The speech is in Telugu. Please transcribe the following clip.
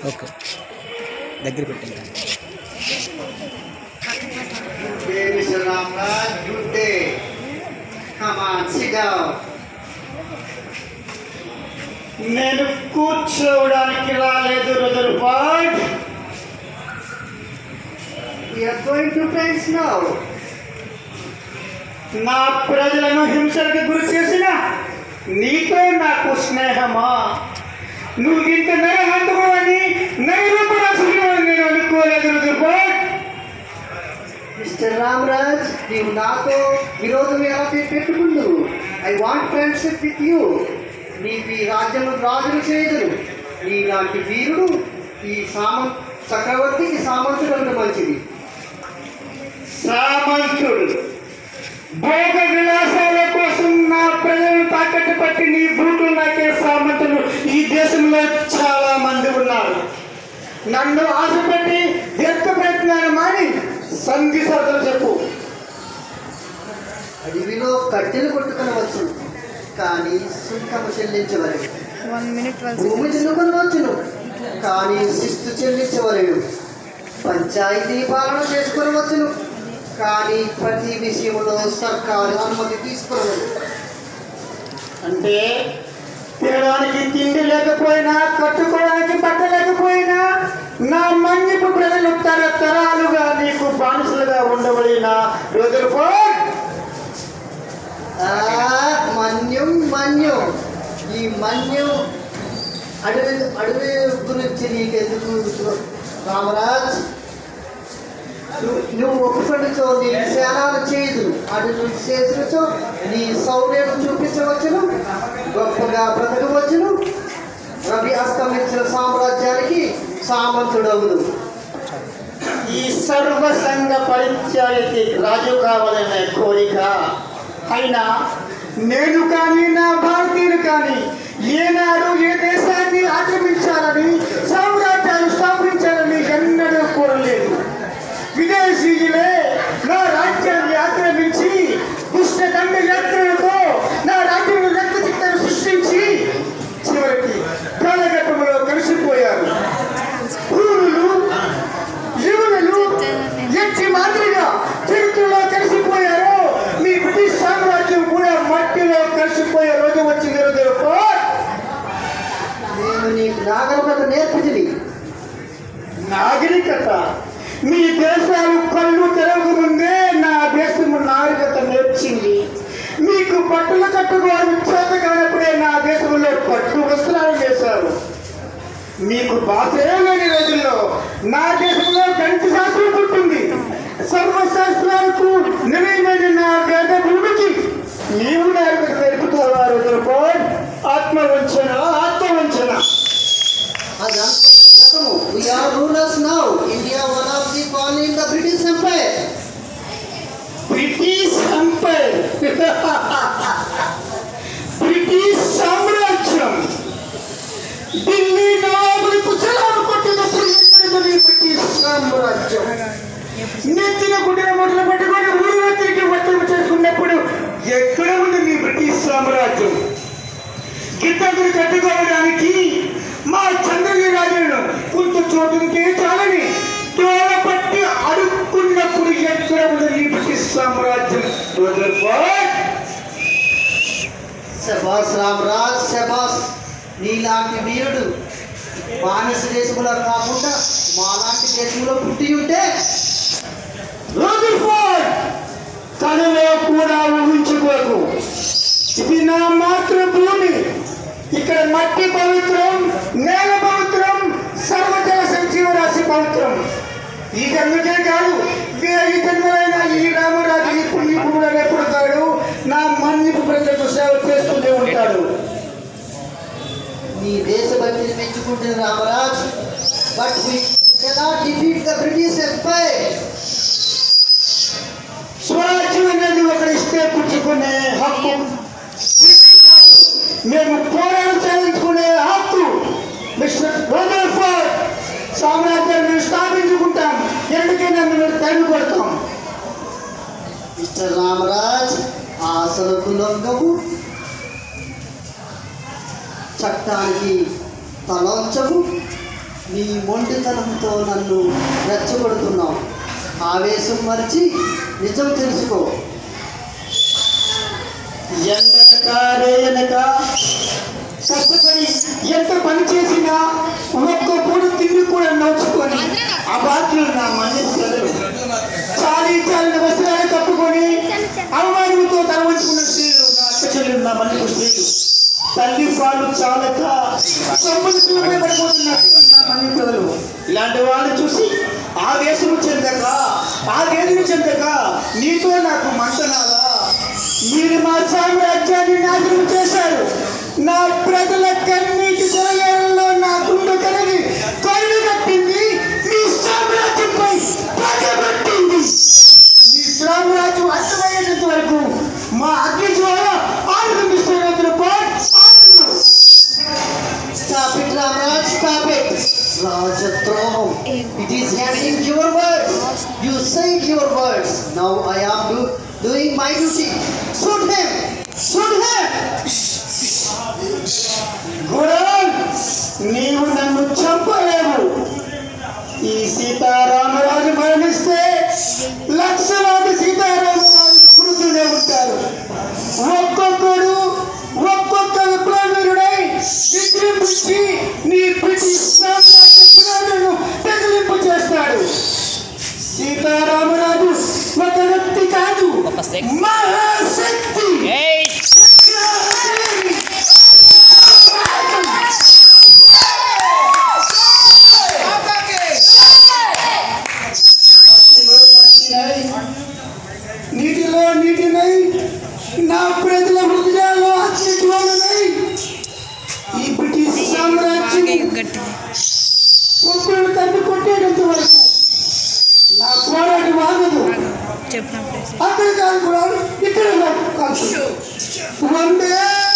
ఓకే దగ్గర పెట్టండి day, Mr. Ramraj. Good day. Come on, sit down. నేను కూర్చోవడానికి రాలేదు Rutherford are going to friends now నా ప్రజలను హింసలకు గురి చేసిన నీతో నాకు స్నేహమా నువ్వు ఇంత నరహంతము అని నరరూపరాశులు అని నేను అనుకోలేదు రుదర్పాడ్ మిస్టర్ రామరాజ్ నీవు నాతో విరోధం ఎలా పెట్టుకుందు I want friendship with you నీకు ఈ రాజ్యంలో రాజులు చేయదును నీలాంటి వీరుడు ఈ సామ చక్రవర్తికి సామంతుడు మంచిది సామంతుడు భోగ విలాసాల కోసం నా ప్రజలను తాకట్టు పట్టి నీ బూట్లు నాకే సామంతులు ఈ దేశంలో చాలా మంది ఉన్నారు నన్ను ఆశపెట్టి వ్యర్థ ప్రయత్నాలు మాని సంధి సోదరు చెప్పు అడవిలో కట్టెలు కొట్టుకొనవచ్చు కానీ సుంకము చెల్లించవలేదు వన్ మినిట్ ట్వెల్వ్ భూమి దున్నుకొనవచ్చును కానీ శిస్తు చెల్లించవలేడు పంచాయతీ పాలన చేసుకొనవచ్చును కానీ ప్రతి విషయంలో సర్కారు అనుమతి తీసుకోవలేదు అంటే తినడానికి తిండి లేకపోయినా కట్టుకోవడానికి బట్ట లేకపోయినా నా మన్యపు ప్రజలు తరతరాలుగా నీకు బానిసలుగా ఉండబడిన రోజులు ఆ, మన్యం మన్యం ఈ మన్యం అడవి అడవి గురించి నీకెందుకు రామరాజ్ నువ్వు- నువ్వు ఒప్పుకొనిచో నీ సేనాలు చేయదు అడవి చేసినచో నీ సౌర్యం చూపించవచ్చును గొప్పగా బ్రతకవచ్చును రవి అస్తమించిన సామ్రాజ్యానికి సామంతుడవును ఈ సర్వ సంఘ పరిత్యాగకి రాజు కావాలనే కోరిక అయినా నేను కానీ నా భారతీయులు కానీ ఏనాడు ఏ దేశాన్ని ఆక్రమించాలని సామ్రాజ్యాలు స్థాపించాలని ఎన్నడూ కోరలేదు విదేశీయులే నా రాజ్యాన్ని ఆక్రమించి దుష్టదండ యాత్రలతో నా రాజ్యంలో రక్త చిత్తను సృష్టించి చివరికి కాలఘట్టంలో కలిసిపోయారు ఊరులు జీవులు ఎట్టి మాదిరిగా చరిత్రలో కలిసిపోయారో మీ బ్రిటిష్ సామ్రాజ్యం కూడా మట్టిలో కలిసిపోయే రోజు వచ్చింది రోజు నేను నీకు నాగరికత నేర్పించింది నాగరికత మీ దేశాలు కళ్ళు తెరవక ముందే నా దేశము నాగరికత నేర్చింది మీకు పట్టులు కట్టుకోవడం చేత కానప్పుడే నా దేశంలో పట్టు వస్త్రాలు వేశారు మీకు భాషే లేని రోజుల్లో నా దేశంలో గణిత శాస్త్రం పుట్టింది సర్వశాస్త్రాలకు నిలయమైన నా వేద భూమికి నీవు నాగరికత నేర్పుతావా రోజులకో ఆత్మవంచన ఆత్మవంచన అదంతము we are rulers now india one of the colony in the british empire British empire British సామ్రాజ్యం ఢిల్లీ నవాబుని కుశలాలు కొట్టినప్పుడు ఎక్కడున్నది బ్రిటిష్ సామ్రాజ్యం నెత్తిన గుడ్డల మొదలు పెట్టుకొని ఊరిలో తిరిగి వర్తలు చేసుకున్నప్పుడు ఎక్కడ ఉంది నీ బ్రిటిష్ సామ్రాజ్యం గిద్దగులు కట్టుకోవడానికి మా చంద్రగిరి రాజులను కొంత చోటుకే చాలని తోడ పట్టి అడుక్కున్నప్పుడు ఎక్కడ ఉంది నీ బ్రిటిష్ సామ్రాజ్యం రూదర్ఫోర్డ్? శబాస్ రామరాజ్ శబాస్ నీలాంటి వీరుడు బానిస దేశంలో కాకుండా మాలాంటి దేశంలో పుట్టి ఉంటే రూదర్ఫోర్డ్! కనులో కూడా ఊహించుకోకు ఇది నా మాతృభూమి ఇక్కడ మట్టి పవిత్రం నేల పవిత్రం సర్వజన సంజీవరాశి పవిత్రం ఈ జన్మకే కాదు వేయి జన్మలైన ఈ రామరాజు ఇప్పుడు ఇప్పుడు కూడా ఎప్పుడుతాడు నా మన్నిపు ప్రజలకు సేవ చేస్తూనే ఉంటాడు నీ దేశభక్తిని మెచ్చుకుంటున్న Ramaraj but you cannot defeat the British empire స్వరాజ్యం అనేది ఒకటి ఇస్తే పుచ్చుకునే హక్కు మేము పోరాటం సాధించుకునే హక్కు మిస్టర్ రూదర్ఫోర్డ్ సామ్రాజ్యాన్ని స్థాపించుకుంటాం ఎందుకైనా మేము తరిమి కొడతాం మిస్టర్ రామరాజ్ ఆశలకు లొంగవు చట్టానికి తలొంచవు నీ మొండితనంతో నన్ను రెచ్చగొడుతున్నావు ఆవేశం మరిచి నిజం తెలుసుకో ఎండనక రేయనక కష్టపడి ఎంత పని చేసినా ఒక్క పూట తిండి కూడా నోచుకొని అబాధ్యులు నా మన్నిస్తారు చాలీ చాలిన వస్త్రాలు కప్పుకొని అవమానంతో తలవంచుకున్న స్త్రీలు నా అక్క చెల్లెలు నా మన్నిపు స్త్రీలు తల్లి పాలు చాలక సొమ్ములు పిల్లలు పడిపోతున్నారు నా మన్నిపులు ఇలాంటి వాళ్ళని చూసి ఆవేశము చెందక ఆవేదన చెందక నీతో నాకు మంటనాలా మీరు మా సామ్రాజ్యాన్ని నాశనం చేశారు నా ప్రజల కన్నీటి జరగడంలో నా గుండె కలిగి కళ్ళు కట్టింది మీ సామ్రాజ్యంపై పగబట్టింది మీ సామ్రాజ్యం అర్థమయ్యేంత వరకు మా అగ్ని జ్వాల ఆనందిస్తున్నందుకు Stop it, Ramraj, stop it. Rajadroham. It is having your words. You said your words. Now I am do, doing my duty. Shoot him. Shoot him. గురాన్ నీవు నన్ను చంపలేవు ఈ సీతారామరాజు మరణిస్తే లక్షలాది సీతారామరాజు పుడుతూనే ఉంటారు ఒక్కొక్కడు ఒక్కొక్క విప్లవీరుడై విజృంభించి నీ బ్రిటిష్ సామ్రాజ్య పునాదులను తగిలింపు చేస్తాడు సీతారామరాజు ఒక వ్యక్తి కాదు ఒక శక్తి. మహాశక్తి ఏయ్ నీటిలో నీటినై నా ప్రజల హృదయాల్లో అగ్నిజ్వాలనై ఈ బ్రిటిష్ సామ్రాజ్యం కుక్కలు తప్పి కొట్టేటంత వరకు నా పోరాటం ఆగదు చెప్పినప్పుడు అక్కడ కాదు కూడా ఇక్కడ కాదు వందే